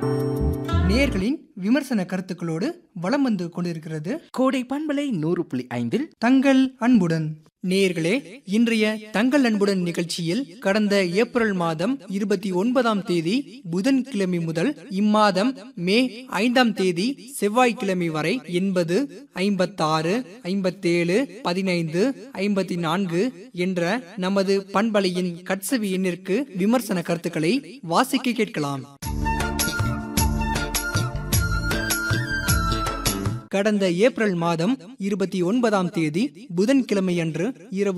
நேயர்களின் விமர்சன கருத்துக்களோடு வலம் வந்து கொண்டிருக்கிறது கோடை பண்பலை நூறு புள்ளி ஐந்தில் தங்கள் அன்புடன் நேயர்களே இன்றைய தங்கள் அன்புடன் நிகழ்ச்சியில் கடந்த ஏப்ரல் மாதம் இருபத்தி ஒன்பதாம் தேதி புதன்கிழமை முதல் இம்மாதம் மே ஐந்தாம் தேதி செவ்வாய்க்கிழமை வரை எண்பது ஐம்பத்தாறு ஐம்பத்தேழு பதினைந்து ஐம்பத்தி நான்கு என்ற நமது பண்பலையின் கட்சவி எண்ணிற்கு விமர்சன கருத்துக்களை வாசிக்க கேட்கலாம் கடந்த ஏப்ரல் மாதம் இருபத்தி ஒன்பதாம் தேதி புதன்கிழமை அன்று இரவு